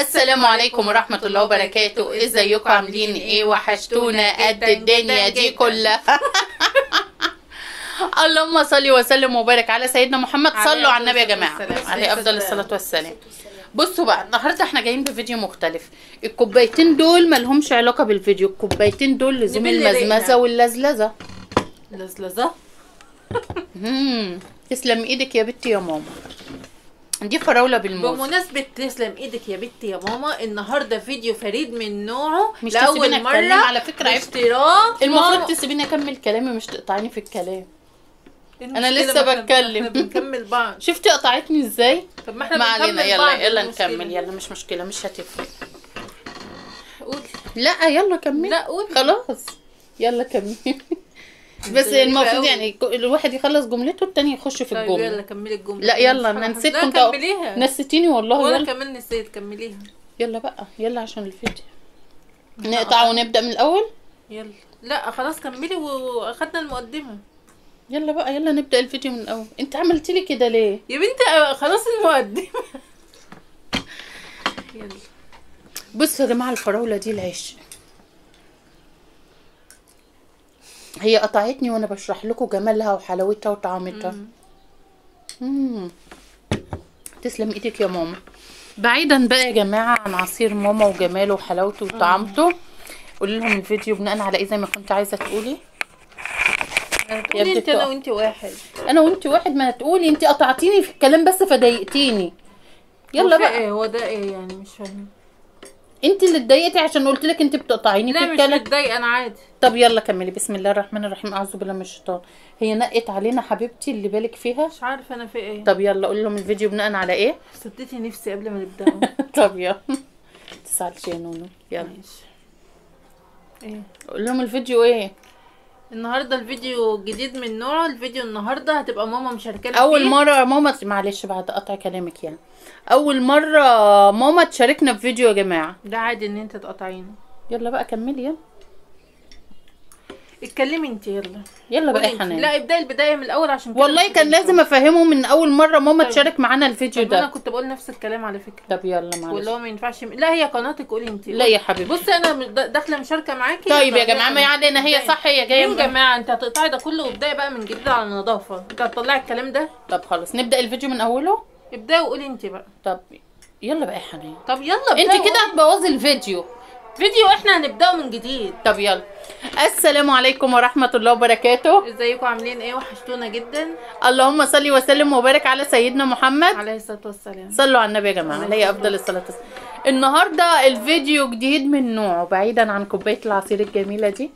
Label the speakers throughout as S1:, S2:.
S1: السلام عليكم ورحمة الله وبركاته ازيكم عاملين ايه وحشتونا قد الدنيا دي كلها اللهم صل وسلم وبارك على سيدنا محمد
S2: عليه
S1: صلوا على النبي يا
S2: أفضل
S1: جماعة
S2: الصلاة
S1: عليه افضل
S2: والسلام.
S1: الصلاة والسلام بصوا بقى النهارده احنا جايين بفيديو مختلف الكوبايتين دول مالهمش علاقة بالفيديو الكوبايتين دول لزوم
S2: نبل ريقنا.
S1: المزمزة واللزلزة
S2: لزلزة
S1: مم. تسلم ايدك يا بنتي يا ماما دي فراولة بالموز
S2: بمناسبة تسلم ايدك يا بنتي يا ماما النهارده فيديو فريد من نوعه
S1: مش
S2: لأول
S1: تسيبيني
S2: مرة
S1: أتكلم على فكرة عيب.
S2: اشتراك
S1: المفروض تسيبيني اكمل كلامي مش تقطعيني في الكلام أنا
S2: المشكلة
S1: لسه
S2: ما إحنا-
S1: بتكلم.
S2: إحنا بنكمل بعض
S1: شفتي قطعتني ازاي
S2: طب ما احنا
S1: ما علينا
S2: بنكمل
S1: يلا
S2: بعض،
S1: يلا
S2: إيه المشكلة؟
S1: نكمل يلا مش مشكله مش هتفرق
S2: قولي
S1: لا يلا كملي
S2: لا قولي
S1: خلاص يلا كملي بس
S2: غريبة
S1: المفروض
S2: أوي.
S1: يعني ك- الواحد يخلص جملته التاني يخش في
S2: طيب يلا
S1: الجمله
S2: كملي الجملة
S1: لا يلا انا
S2: مش
S1: نسيت
S2: لا
S1: كنت
S2: كمليها
S1: نسيتيني والله
S2: وانا
S1: يلا
S2: كمان نسيت كمليها
S1: يلا بقى يلا عشان الفيديو نقطع ونبدا من الاول
S2: يلا لا خلاص كملي و- واخدنا المقدمة
S1: يلا بقى يلا نبدا الفيديو من الاول انت عملتي لي كده ليه
S2: يا بنتي آه، خلاص المقدمة يلا
S1: بصوا يا جماعه الفراوله دي العيش هي قطعتني وانا بشرح لكم جمالها وحلاوتها وطعمتها مم. تسلم ايدك يا ماما بعيدا بقى يا جماعه عن عصير ماما وجماله وحلاوته وطعمته قولي لهم الفيديو بناء على ايه زي ما كنت عايزه تقولي
S2: قولي انت انا
S1: بتقع.
S2: وانت واحد
S1: انا وانت واحد ما تقولي انت قطعتيني في الكلام بس فضايقتيني يلا
S2: هو في
S1: بقى
S2: ايه هو ده ايه يعني مش فاهمه
S1: انت اللي اتضايقتي عشان قلت لك انت بتقطعيني في
S2: لا مش
S1: الكلام
S2: متضايقه انا عادي
S1: طب يلا كملي بسم الله الرحمن الرحيم اعوذ بالله من الشيطان هي نقت علينا حبيبتي اللي بالك فيها
S2: مش عارفه انا في ايه
S1: طب يلا قول لهم الفيديو بناء على ايه
S2: سديتي نفسي قبل ما نبداه
S1: طب يلا تسألش يا نونو يلا
S2: ماشي ايه
S1: قول لهم الفيديو ايه
S2: النهارده الفيديو جديد من نوعه الفيديو النهارده هتبقى ماما مشاركانا
S1: اول
S2: فيه.
S1: مره ماما معلش بعد قطع كلامك يعني اول مره ماما تشاركنا في فيديو يا جماعه
S2: ده عادي ان انت تقطعينه
S1: يلا بقى كملي يلا
S2: اتكلمي انت يلا
S1: يلا بقى
S2: قولي
S1: يا
S2: انت.
S1: حنان
S2: لا ابداي البدايه من الاول عشان كده
S1: والله
S2: مش
S1: كان
S2: هتنسوا.
S1: لازم افهمه من اول مره ماما
S2: طيب.
S1: تشارك معانا الفيديو
S2: طب انا
S1: ده
S2: كنت بقول نفس الكلام على فكره
S1: طب يلا
S2: واللي
S1: معلش
S2: هو ما ينفعش لا هي قناتك قولي انت
S1: لا يا حبيبي
S2: بصي انا مش دا- داخله مشاركه معاكي
S1: طيب يا
S2: يلا،
S1: جماعه ما
S2: يلا.
S1: علينا هي
S2: ابدأي.
S1: صح هي جايه
S2: يا جماعه انت هتقطعي ده كله وابداي بقى من جديد على النظافه انت هتطلعي الكلام ده
S1: طب خلاص نبدا الفيديو من اوله
S2: ابداي وقولي انت بقى
S1: طب يلا بقى يا حنان
S2: طب يلا
S1: انت
S2: ابدأي
S1: كده هتبوظي الفيديو
S2: وقولي. فيديو احنا هنبداه من جديد
S1: طب يلا السلام عليكم ورحمه الله وبركاته
S2: ازيكم عاملين ايه وحشتونا جدا
S1: اللهم صل وسلم وبارك على سيدنا محمد
S2: عليه الصلاه والسلام
S1: صلوا على النبي يا جماعه عليه افضل الصلاه والسلام النهارده الفيديو جديد من نوعه بعيدا عن كوبايه العصير الجميله دي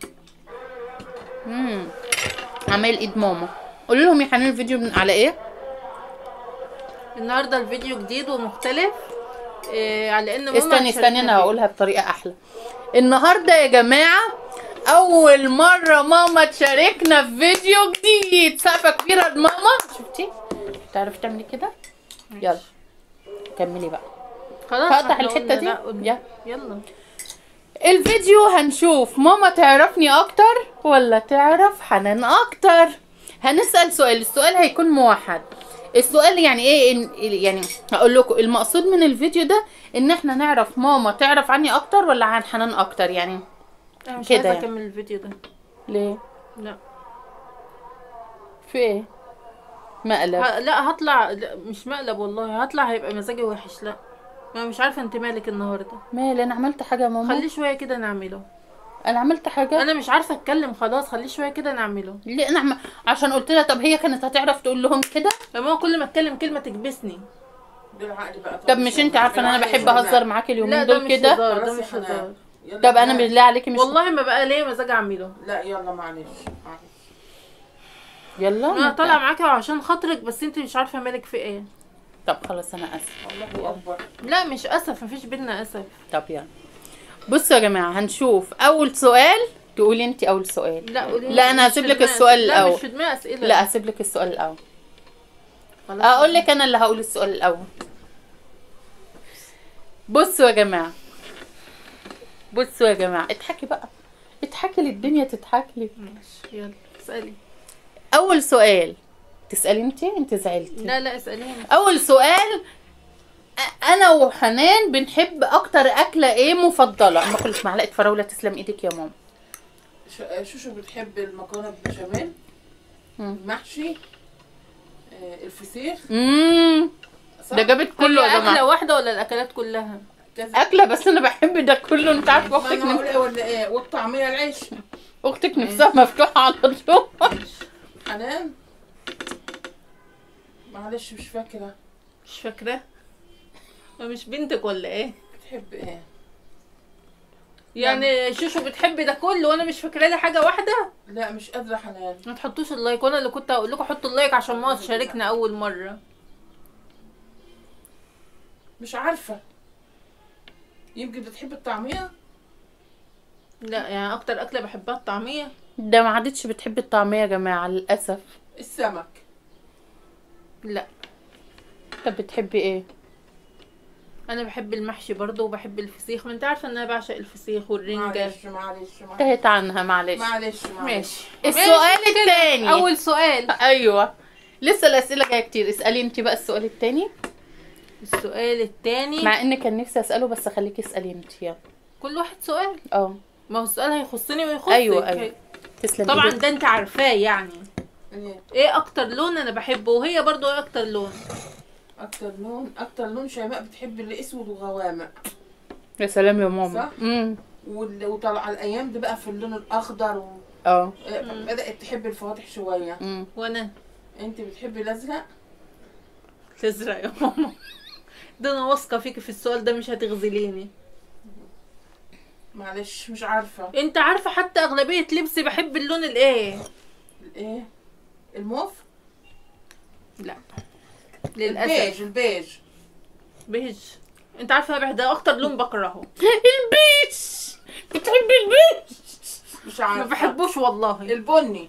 S1: امم عمال ايد ماما قولوا لهم يا حنان الفيديو من على ايه
S2: النهارده الفيديو جديد ومختلف إيه على ان ماما
S1: استني استني
S2: هتشاركنا
S1: انا
S2: فيه.
S1: هقولها بطريقه احلى النهارده يا جماعه اول مره ماما تشاركنا في فيديو جديد سقفه كبيره لماما شفتي تعرفي تعملي كده يلا كملي بقى
S2: خلاص
S1: هقطع
S2: احنا
S1: الحتة
S2: قلنا
S1: دي؟
S2: لا، قلنا.
S1: يلا.
S2: يلا
S1: الفيديو هنشوف ماما تعرفني اكتر ولا تعرف حنان اكتر هنسأل سؤال السؤال هيكون موحد السؤال يعني ايه إن- يعني هقول لكم المقصود من الفيديو ده ان احنا نعرف ماما تعرف عني اكتر ولا عن حنان اكتر يعني
S2: انا مش
S1: كده
S2: عايزه
S1: يعني.
S2: اكمل الفيديو ده
S1: ليه
S2: لا
S1: في ايه مقلب
S2: ه... لا هطلع لا مش مقلب والله هطلع هيبقى مزاجي وحش لا انا مش عارفه انت مالك النهارده
S1: مال انا عملت حاجه يا ماما
S2: خليه شويه كده نعمله
S1: انا عملت حاجه
S2: انا مش عارفه اتكلم خلاص خليه شويه كده نعمله
S1: ليه انا عم... عشان قلت لها طب هي كانت هتعرف تقول لهم كده
S2: لما كل ما اتكلم كلمه تكبسني
S3: بالعقل بقى
S1: طب مش انت عارفه ان انا بحب اهزر معاكي
S2: لا
S1: اليومين
S2: ده
S1: دول
S2: مش
S1: كده
S2: هزار ده
S3: خلاص
S2: مش
S3: يا حنان.
S2: هزار
S3: يلا
S1: طب انا
S3: بقى.
S1: بالله عليكي مش
S2: والله ما بقى ليه مزاج اعمله
S3: لا يلا معلش
S1: يلا
S2: انا
S1: نبدأ.
S2: طالعه معاكي عشان خاطرك بس انت مش عارفه مالك في ايه
S1: طب خلاص انا اسف
S3: الله اكبر
S2: لا مش اسف مفيش بينا اسف
S1: طب يلا بصوا يا جماعه هنشوف اول سؤال تقولي انت اول سؤال
S2: لا قولي
S1: لا، أنا
S2: مش
S1: هسيب
S2: في
S1: لك
S2: دماغي-
S1: السؤال
S2: لا
S1: الأول.
S2: مش في دماغي اسئله
S1: لا اسيب لك السؤال الاول
S2: خلاص.
S1: اقول لك انا اللي هقول السؤال الاول بصوا يا جماعه بصوا يا جماعه اضحكي بقى اضحكي للدنيا تضحك لي
S2: ماشي يلا اسالي
S1: اول سؤال تسالي انت انت زعلتي
S2: لا لا اساليني
S1: اول سؤال أ- انا وحنان بنحب اكتر اكله ايه مفضله اما اكلك معلقه فراوله تسلم ايدك يا ماما
S3: ش- شوشو بتحب المكرونه بالبشاميل
S1: مم.
S3: المحشي آه، الفسيخ
S1: امم
S3: صح؟
S1: ده جابت كله
S2: هي
S1: يا
S2: اكله
S1: جماعه
S2: واحده ولا الاكلات كلها
S3: كذا
S1: اكله بس انا بحب ده كله انت عارفه
S3: ما
S1: اختك
S3: انا
S1: نف-
S3: هقول ايه ولا ايه والطعميه العيش
S1: اختك نفسها مفتوحه على طول
S3: حنان معلش مش فاكره
S2: مش فاكره ما مش بنتك ولا ايه
S3: بتحب ايه
S2: يعني شوشو بتحب ده كله وانا مش فاكره لي حاجه واحده
S3: لا مش قادره حنان
S2: ما تحطوش اللايك وانا اللي كنت هقول لكم حطوا اللايك عشان ما تشاركنا اول مره
S3: مش عارفه يمكن بتحب الطعميه
S2: لا يعني اكتر اكله بحبها الطعميه
S1: ده ما عادتش بتحب الطعميه يا جماعه للاسف
S3: السمك
S2: لا
S1: طب بتحبي ايه
S2: انا بحب المحشي برضه وبحب الفسيخ ما انت عارفه ان انا بعشق الفسيخ والرنجه
S3: معلش معلش معلش
S1: انتهت عنها معلش
S3: معلش معلش
S2: ماشي
S1: السؤال الثاني
S2: اول سؤال
S1: ايوه لسه الاسئله جايه كتير اسالي انت بقى السؤال الثاني
S2: السؤال التاني
S1: مع ان كان نفسي اساله بس خليكي اسالي انت يلا
S2: كل واحد سؤال
S1: اه
S2: ما هو السؤال هيخصني ويخصك
S1: أيوة، أيوة. تسلمي
S2: طبعا
S1: إيدك.
S2: ده انت عارفاه يعني
S3: إيه؟
S2: ايه اكتر لون انا بحبه وهي برضو ايه اكتر لون
S3: اكتر لون اكتر لون شيماء بتحب الاسود وغوامق
S1: يا سلام يا ماما
S3: صح؟
S1: امم
S3: وال- وطلع الايام دي بقى في اللون الاخضر و...
S1: اه
S3: آه، بدات تحب الفواتح شويه
S1: امم
S2: وانا
S3: انت بتحبي الازرق
S2: تزرق يا ماما ده انا واثقه فيكي في السؤال ده مش هتغزليني
S3: معلش مش عارفه
S2: انت عارفه حتى اغلبيه لبسي بحب اللون الايه
S3: ايه الموف
S2: لا
S3: البيج
S2: للاسف
S3: البيج
S2: بيج انت عارفه يا ده اكتر لون بكرهه
S1: البيش بتحبي البيش
S3: مش عارفه
S2: ما بحبوش والله
S3: البني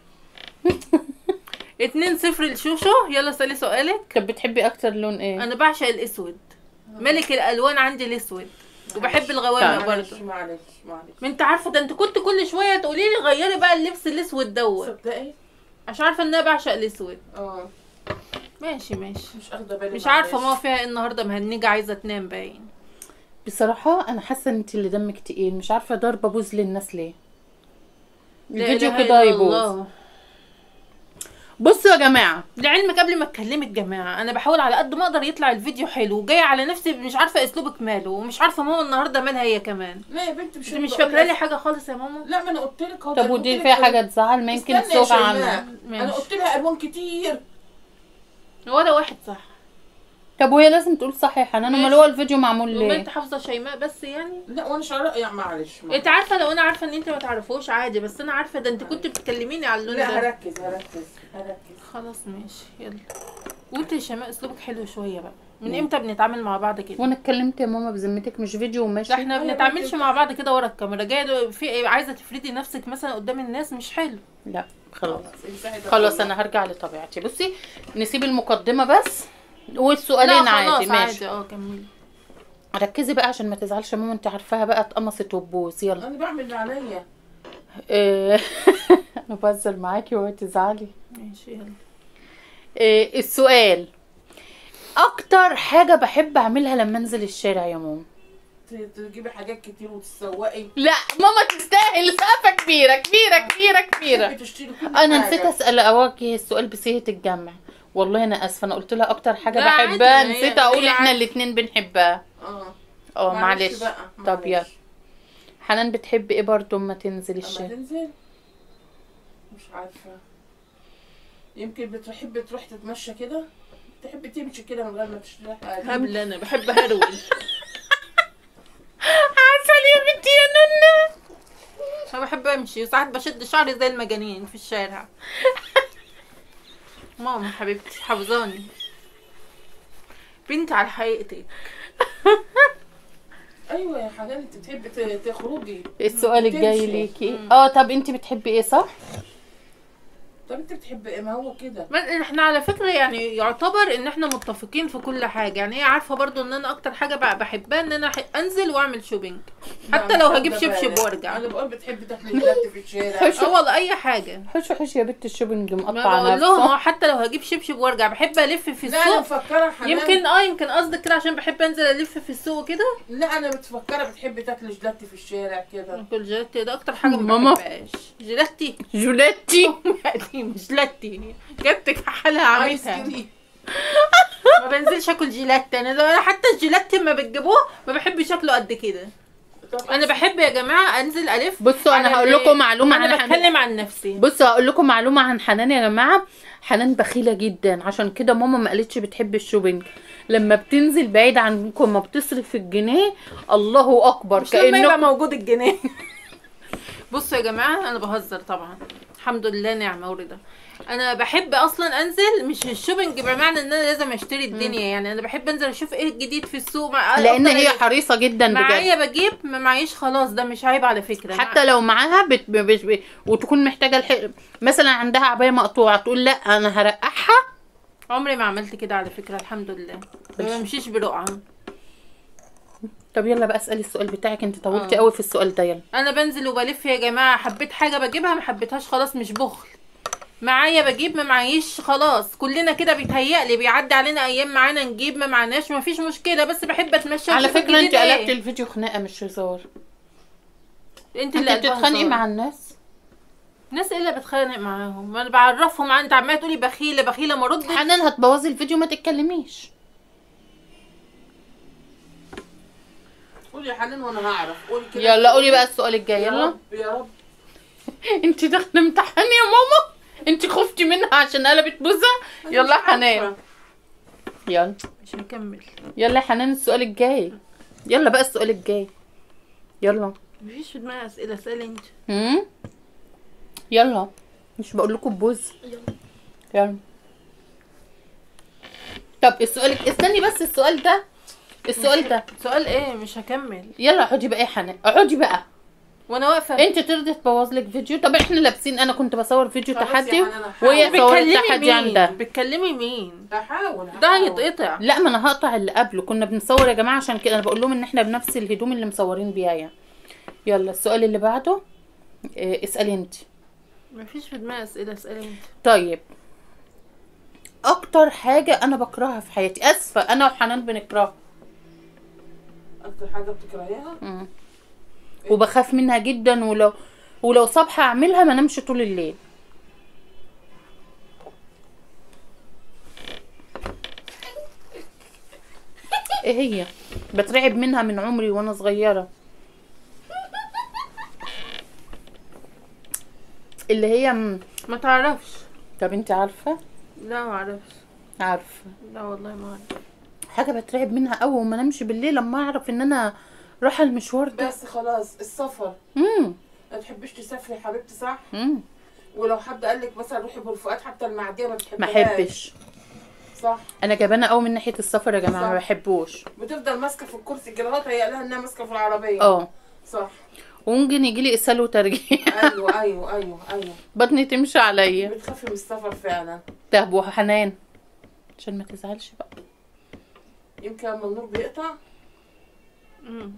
S2: اتنين صفر لشوشو يلا سالي سؤالك
S1: طب بتحبي اكتر لون ايه
S2: انا بعشق الاسود ملك الالوان عندي الاسود وبحب الغوامق
S3: معلش
S2: برضه
S3: معلش معلش
S2: ما انت عارفه ده انت كنت كل شويه تقولي لي غيري بقى اللبس الاسود دوت
S3: تصدقي
S2: عشان عارفه ان انا بعشق الاسود
S3: اه
S2: ماشي ماشي
S3: مش اخده بالي
S2: مش عارفه
S3: معلش.
S2: ماما فيها ايه النهارده مهنجه عايزه تنام باين
S1: بصراحه انا حاسه ان انت اللي دمك تقيل مش عارفه ضاربه بوز للناس ليه
S2: لا
S1: الفيديو
S2: إله
S1: كده
S2: إلا
S1: يبوظ
S2: الله.
S1: بصوا يا جماعه
S2: لعلمك قبل ما اتكلمك جماعه انا بحاول على قد ما اقدر يطلع الفيديو حلو جايه على نفسي مش عارفه اسلوبك ماله ومش عارفه ماما النهارده مالها هي كمان
S3: لا يا بنتي مش
S2: انت مش
S3: بقول
S2: فاكره
S3: لك-
S2: لي حاجه خالص يا ماما
S3: لا ما انا قلت لك اهو
S1: طب
S3: ده
S1: ودي
S3: قلت
S1: فيها
S3: لك
S1: حاجه تزعل ما يمكن
S3: استنى يا
S1: تسوق
S3: شيماء.
S1: عنها
S2: ماشي.
S3: انا قلت لها الوان كتير
S2: ولا واحد صح
S1: طب وهي لازم تقول صح يا حنان امال
S2: ماشي.
S1: هو الفيديو معمول
S2: وما
S1: ليه
S2: انت حافظه شيماء بس يعني
S3: لا وانا شعر يعني معلش معلش.
S2: انت عارفه لو انا عارفه ان انت ما تعرفوش عادي بس انا عارفه ده انت كنت بتكلميني على اللون
S3: لا
S2: ده
S3: هركز هركز هركز
S2: خلاص ماشي يلا وانت يا شيماء اسلوبك حلو شويه بقى من امتى بنتعامل مع بعض كده
S1: وانا اتكلمت يا ماما بذمتك مش فيديو وماشي
S2: ده احنا
S3: أيوة
S2: بنتعاملش
S3: كده.
S2: مع بعض كده ورا الكاميرا جايه في ايه عايزه تفردي نفسك مثلا قدام الناس مش حلو
S1: لا خلاص
S3: انتهي ده
S1: خلاص
S3: كله.
S1: انا هرجع لطبيعتي بصي نسيب المقدمه بس والسؤالين
S2: لا
S1: عادي
S2: خلاص
S1: ماشي
S2: عادي اه كملي
S1: ركزي بقى عشان ما تزعلش ماما انت عارفاها بقى اتقمصت وتبوظ يلا
S3: انا بعمل اللي عليا
S1: إيه، انا بهزر معاكي وهي تزعلي
S2: ماشي يلا
S1: إيه، السؤال اكتر حاجه بحب اعملها لما انزل الشارع يا ماما
S3: ت- تجيبي حاجات كتير وتسوقي
S1: لا ماما تستاهل سقفه كبيره كبيره كبيره كبيره
S3: تحبي تشتري كل
S1: انا
S3: حاجة.
S1: نسيت اسال اوجه السؤال بصيغه الجمع والله انا اسفه انا قلت لها اكتر حاجه
S2: لا عادي،
S1: بحبها
S2: ما هي-
S1: نسيت اقول
S2: هي
S1: احنا
S2: عادي.
S1: الاتنين بنحبها
S3: اه
S1: اه معلش
S3: بقى
S1: طب
S3: معلش.
S1: يلا حنان بتحب ايه برضه اما تنزل
S3: اما
S1: الشارع
S3: تنزل مش عارفه يمكن بتحب تروح تتمشى كده تحب تمشي كده من غير ما تشتري حاجه
S2: هبل انا بحب هرول
S1: عسل يا بنتي يا نونا
S2: انا بحب امشي وساعات بشد شعري زي المجانين في الشارع ماما حبيبتي حافظاني بنتي على حقيقتك
S3: ايوه يا حنان انت بتحبي ت- تخرجي
S1: السؤال الجاي
S3: تمشي.
S1: ليكي
S2: مم.
S1: اه طب انت بتحبي ايه صح
S3: طب انت بتحبي ايه ما هو كده
S2: ما احنا على فكرة يعني يعتبر ان احنا متفقين في كل حاجة يعني هي عارفة برضو ان انا اكتر حاجة بقى بحبها ان انا ح- انزل واعمل شوبينج حتى
S3: لا،
S2: لو
S3: مش
S2: هجيب
S3: واخدة
S2: شبشب
S3: بالك.
S2: وارجع.
S3: انا بقول بتحبي تاكلي جلاتي في الشارع
S1: حشو.
S2: اه والله اي حاجه
S1: حشو حشو يا بنت الشوبنج
S2: ما
S1: مقطع
S2: بقول لهم
S1: نفسه
S2: اه حتى لو هجيب شبشب وارجع بحب الف في
S3: لا انا
S2: السوق
S3: مفكره حنان
S2: يمكن اه يمكن قصدك كده عشان بحب انزل الف في السوق كده
S3: لا انا متفكره بتحبي تاكلي جلاتي في الشارع كده
S2: اكل جيلاتي ده اكتر حاجه ما
S1: ماما.
S2: بحبهاش جيلاتي
S1: جولاتي
S2: قديم جيلاتي جبتك حالها
S3: آيس
S2: عملتها
S3: كريم.
S2: ما بنزلش اكل جيلاتي انا ده- حتى الجيلاتي لما بتجيبوه ما بحبش اكله قد كده
S3: طب
S2: انا بحب يا جماعه انزل الف
S1: بصوا انا
S2: على
S1: هقول
S2: ال-
S1: لكم معلومه
S2: انا
S1: عن حنان
S2: بتكلم عن نفسي
S1: بصوا هقول لكم معلومه عن حنان يا جماعه حنان بخيله جدا عشان كده ماما ما قالتش بتحب الشوبينج لما بتنزل بعيد عنكم ما بتصرف في الجنيه الله اكبر
S2: مش لما يبقى
S1: كانه
S2: موجود الجنيه بصوا يا جماعه انا بهزر طبعا الحمد لله نعمه ورضا انا بحب اصلا انزل مش الشوبينج بمعنى ان انا لازم اشتري الدنيا يعني انا بحب انزل اشوف ايه الجديد في السوق مع
S1: لان
S2: أفضل
S1: هي
S2: أجيب.
S1: حريصه جدا بجد
S2: معايا بجيب ما معيش خلاص ده مش عيب على فكره
S1: حتى لو معاها بت... ب... ب... ب... وتكون محتاجه الح... مثلا عندها عبايه مقطوعه تقول لا انا هرقعها
S2: عمري ما عملت كده على فكره الحمد لله ما بمشيش برقعه
S1: طب يلا بقى اسالي السؤال بتاعك انت طولتي
S2: آه.
S1: قوي في السؤال ده يلا
S2: انا بنزل وبلف يا جماعه حبيت حاجه بجيبها ما حبيتهاش خلاص مش بخل معايا بجيب ما معيش خلاص كلنا كده بيتهيألي بيعدي علينا ايام معانا نجيب ما معناش ما فيش مشكله بس بحب اتمشى
S1: على
S2: وأشوف
S1: فكره انت
S2: الجديد إيه.
S1: قلبت الفيديو خناقه مش هزار
S2: انت
S1: انت
S2: اللي قلبها
S1: بتتخانقي
S2: هزار.
S1: مع الناس
S2: الناس ايه اللي بتخانق معاهم ما انا بعرفهم انت عماله تقولي بخيله بخيله ما ردش
S1: حنان هتبوظي الفيديو ما تتكلميش
S3: قولي يا حنان وانا هعرف قولي كده
S1: يلا قولي بقى السؤال الجاي
S3: يا
S1: يلا
S3: رب يا رب
S1: انت داخله امتحان يا ماما انت خفتي منها عشان قلبت بوزها
S3: أنا
S1: يلا
S3: مش
S1: حنان
S3: عارفة.
S1: يلا
S2: مش هنكمل
S1: يلا يا حنان السؤال الجاي يلا بقى السؤال الجاي يلا
S2: مفيش في دماغي اسئله اسالي انت
S1: هم يلا مش بقول لكم بوز يلا طب السؤال استني بس السؤال ده السؤال ده
S2: سؤال ايه مش هكمل
S1: يلا اقعدي بقى يا حنان اقعدي بقى
S2: وانا واقفه
S1: انت ترضي تبوظ لك فيديو طب احنا لابسين انا كنت بصور فيديو
S3: خلاص يا
S1: تحدي
S3: حنان، أنا هحاول.
S1: وهي صورت
S2: بتكلمي
S1: تحدي
S2: مين
S1: عندها
S2: بتكلمي مين
S3: هحاول
S2: ده
S3: هحاول.
S2: هيتقطع
S1: لا ما انا هقطع اللي قبله كنا بنصور يا جماعه عشان كده انا بقول لهم ان احنا بنفس الهدوم اللي مصورين بيها يعني يلا السؤال اللي بعده اه اسالي انت
S2: مفيش في دماغي اسئله اسالي انت
S1: طيب اكتر حاجه انا بكرهها في حياتي اسفه انا وحنان بنكرهها
S3: اكتر حاجه بتكرهيها
S1: مم. وبخاف منها جدا ولو ولو صبحة اعملها ما نمشي طول الليل ايه هي بترعب منها من عمري وانا صغيرة اللي هي م...
S2: ما تعرفش
S1: طب انت عارفة
S2: لا ما اعرفش
S1: عارفة
S2: لا والله ما اعرف
S1: حاجة بترعب منها قوي وما نمشي بالليل لما اعرف ان انا رايحة المشوار ده
S3: بس خلاص السفر
S1: امم
S3: ما تحبيش تسافري يا حبيبتي صح
S1: امم
S3: ولو حد قال لك مثلا روحي برفقات حتى المعديه ما
S1: ما
S3: بتحبيهاش
S1: احبش
S3: صح
S1: انا جبانه قوي من ناحيه السفر يا جماعه ما
S3: صح.
S1: بحبوش
S3: بتفضل ماسكه في الكرسي كده اهو تهيأ لها انها ماسكه في العربيه
S1: اه
S3: صح
S1: وممكن يجي لي اسهال وترجيع
S3: ايوه ايوه ايوه ايوه
S1: بطني تمشي عليا
S3: بتخافي من السفر فعلا
S1: طب وحنان عشان ما تزعلش بقى
S3: يمكن لما النور بيقطع
S2: مم.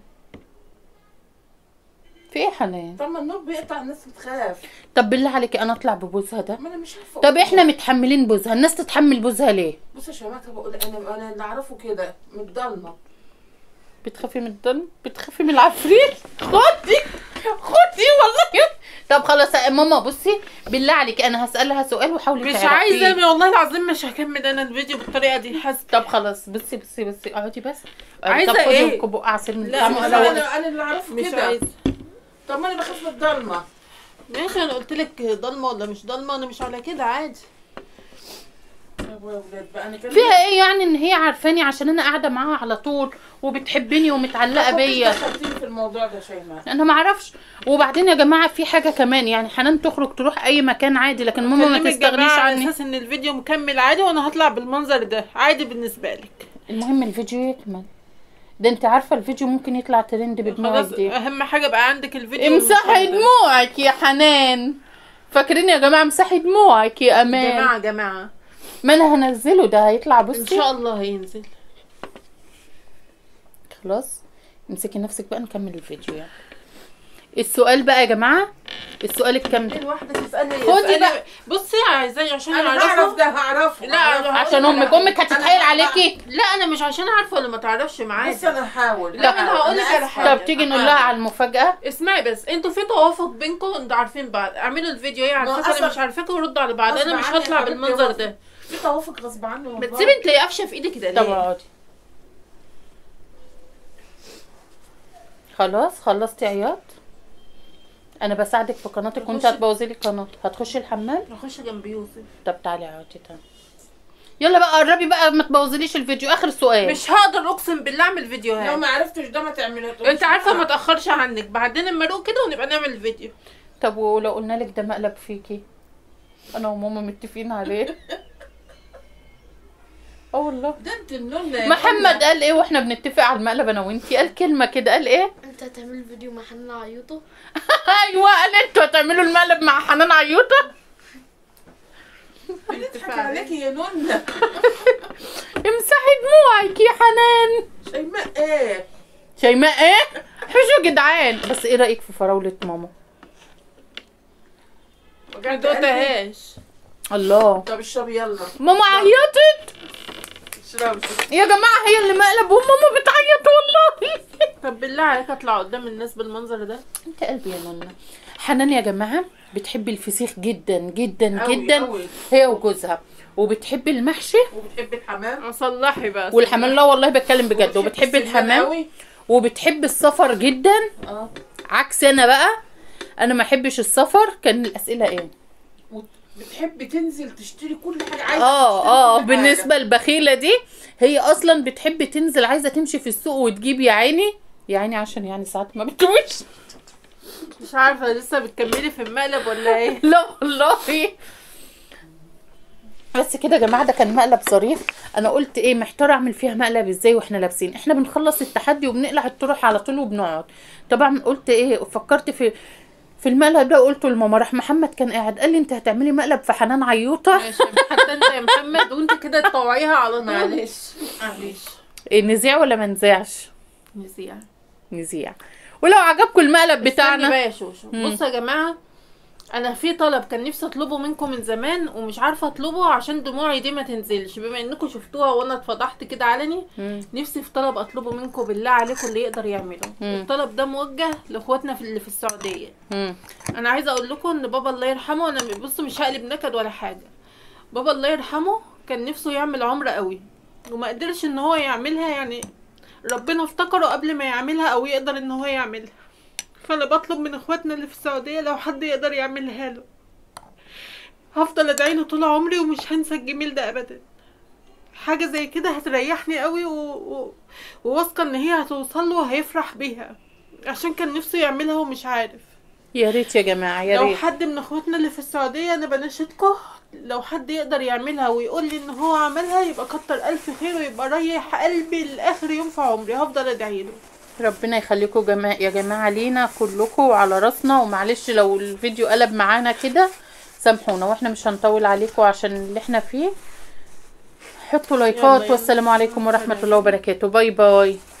S1: في ايه يا حنان
S3: طب ما النور بيقطع الناس بتخاف
S1: طب بالله عليكي انا اطلع ببوزها ده
S3: ما انا مش عارفه
S1: طب
S3: أقول
S1: احنا متحملين بوزها الناس تتحمل بوزها ليه
S3: بص يا شباب بقول انا انا اللي اعرفه كده من الضلمه
S1: بتخافي من الظلم بتخافي من العفريت خدي خدي والله طب خلاص يا ماما بصي بالله عليك انا هسالها سؤال وحاولي
S2: مش
S1: تعرفيه.
S2: عايزه والله العظيم مش هكمل انا الفيديو بالطريقه دي حاسه
S1: طب خلاص بصي بصي بصي اقعدي بس
S2: عايزة
S1: طب خدي
S2: إيه؟
S1: كوب عصير من
S2: لا،
S1: الطعم
S2: مش
S3: انا
S1: ولو-
S2: عايزة.
S3: انا اللي اعرفه
S2: مش
S3: كده
S2: عايزه
S3: طب ما انا بخاف من الضلمه
S2: ماشي انا قلت لك ضلمه ولا مش ضلمه انا مش على كده عادي
S3: يا ابويا يا ولاد بقى انا كده
S1: فيها ايه يعني ان هي عارفاني عشان انا قاعده معاها على طول وبتحبني ومتعلقه بيا
S3: دخلتيني في الموضوع ده شيماء
S1: انا ما اعرفش وبعدين يا جماعه في حاجه كمان يعني حنان تخرج تروح اي مكان عادي لكن ماما ما
S2: كلمي
S1: تستغنيش
S2: الجماعة على
S1: عني
S2: اساس ان الفيديو مكمل عادي وانا هطلع بالمنظر ده عادي بالنسبه لك
S1: المهم الفيديو يكمل ده انت عارفه الفيديو ممكن يطلع ترند بدماغك
S2: خلاص
S1: دي
S2: اهم حاجه بقى عندك الفيديو
S1: امسحي
S2: المشاهدة.
S1: دموعك يا حنان فاكرين يا جماعه امسحي دموعك يا امان
S2: جماعه جماعه
S1: ما انا هنزله ده هيطلع
S2: ان
S1: بصي
S2: شاء الله هينزل
S1: خلاص امسكي نفسك بقى نكمل الفيديو يعني السؤال بقى يا جماعه السؤال الكام ده
S2: الواحده تسالني
S1: خدي
S2: تسألني-
S1: بقى.
S2: بصي عايزاني عشان
S3: انا
S2: اعرفه
S3: هعرف ده هعرفه
S2: لا،
S3: هعرفه.
S1: عشان امك امك هتتحايل عليكي
S2: لا انا مش عشان عارفه ولا ما تعرفش معايا
S3: بس انا هحاول
S2: لا، أنا هقول لك على
S3: آسفة.
S2: حاجة.
S1: طب تيجي نقول لها على المفاجاه
S2: اسمعي بس انتوا في توافق بينكم انتوا عارفين بعض اعملوا الفيديو ايه
S3: ما
S2: عارفاكوا
S3: أصلاً-
S2: انا مش عارفاكوا وردوا على بعض انا
S3: غصب
S2: مش
S3: عني يا
S2: هطلع
S3: حبيبتي،
S2: بالمنظر
S3: غصب.
S2: ده
S3: في توافق غصب عني والله.
S2: بتسيبي انت قافشه في ايدك كده
S1: طب
S2: ليه
S1: اقعدي خلاص خلصتي عياط انا بساعدك في قناتك وانت
S2: هخش-
S1: هتبوظي لي قناتي هتخشي الحمام
S2: نخش جنب يوسف
S1: طب تعالي اقعدي تاني يلا بقى قربي بقى ما تبوظيليش الفيديو اخر سؤال
S2: مش هقدر اقسم بالله اعمل
S3: لو
S2: فيديوهات
S3: ما عرفتش ده ما تعملوش
S2: انت عارفه ما تاخرش عنك بعدين اما اروق كده ونبقى نعمل فيديو
S1: طب ولو قلنا لك ده مقلب فيكي انا وماما متفقين عليه اه والله
S3: ده انت النون يا
S1: محمد قال ايه واحنا بنتفق على المقلب انا وانتي قال كلمه كده قال ايه
S4: انت هتعمل فيديو مع حنان عيوطه
S1: ايوه قال انتوا هتعملوا المقلب مع حنان عيوطه
S3: بنضحك عليكي يا نون
S1: امسحي دموعك يا حنان
S3: شيماء ايه
S1: شيماء ايه حشو جدعان بس ايه رايك في فراوله ماما
S2: ما دوتهاش
S1: الله
S3: طب اشربي يلا
S1: ماما عيطت
S3: اشربي
S1: يا جماعه هي اللي مقلب وماما بتعيط والله
S2: طب بالله عليك اطلع قدام الناس بالمنظر ده
S1: انت قلبي يا نونا حنان يا جماعه بتحب الفسيخ جدا جدا
S3: أوي،
S1: جدا
S3: أوي.
S1: هي وجوزها وبتحب المحشي
S3: وبتحبي الحمام
S2: اصلحي بقى
S1: والحمام لا والله بتكلم بجد وبتحب
S3: السمان
S1: الحمام
S3: أوي.
S1: وبتحب السفر جدا
S3: اه
S1: عكس انا بقى انا ما احبش السفر كان الاسئله ايه
S3: وت- بتحبي تنزل تشتري كل حاجه عايزه
S1: اه
S3: تشتري
S1: اه
S3: كل حاجة.
S1: بالنسبه البخيله دي هي اصلا بتحب تنزل عايزه تمشي في السوق وتجيب يا عيني يا عيني عشان يعني ساعات ما بتوش
S2: مش عارفه لسه بتكملي في المقلب ولا ايه
S1: لا والله بس كده يا جماعه ده كان مقلب ظريف انا قلت ايه محتاره اعمل فيها مقلب ازاي واحنا لابسين احنا بنخلص التحدي وبنقلع الطرح على طول وبنقعد طبعا قلت ايه فكرت في في المقلب ده قلته لماما راح محمد كان قاعد قال لي انت هتعملي مقلب في حنان عيوطه
S2: ماشي حتى انت يا محمد وانت كده تطوعيها على طول
S3: معلش معلش
S1: إيه نذيع ولا ما نذيعش
S2: نسيها
S1: نذيع ولو عجبكم المقلب
S2: استني
S1: بتاعنا
S2: بقى يا شوشو بصوا يا جماعه انا في طلب كان نفسي اطلبه منكم من زمان ومش عارفه اطلبه عشان دموعي دي ما تنزلش بما انكم شفتوها وانا اتفضحت كده علني
S1: مم.
S2: نفسي في طلب اطلبه منكم بالله عليكم اللي يقدر يعمله
S1: مم.
S2: الطلب ده موجه لاخواتنا في اللي في السعوديه
S1: مم.
S2: انا عايزه اقول لكم ان بابا الله يرحمه انا بصوا مش هقلب نكد ولا حاجه بابا الله يرحمه كان نفسه يعمل عمره قوي وما قدرش ان هو يعملها يعني ربنا افتكره قبل ما يعملها او يقدر ان هو يعملها فانا بطلب من اخواتنا اللي في السعوديه لو حد يقدر يعملها له هفضل ادعي له طول عمري ومش هنسى الجميل ده ابدا حاجه زي كده هتريحني قوي و... و... وواثقه ان هي هتوصل له وهيفرح بيها عشان كان نفسه يعملها ومش عارف
S1: يا ريت يا جماعه يا
S2: لو
S1: ريت
S2: حد من اخواتنا اللي في السعوديه انا بناشدكم لو حد يقدر يعملها ويقول لي ان هو عملها يبقى كتر الف خير ويبقى ريح قلبي لاخر يوم في عمري هفضل ادعي له
S1: ربنا يخليكم جماعة يا جماعة لينا كلكم وعلى راسنا ومعلش لو الفيديو قلب معانا كده سامحونا واحنا مش هنطول عليكم عشان اللي احنا فيه حطوا لايكات
S2: يلا.
S1: والسلام عليكم ورحمة الله وبركاته باي باي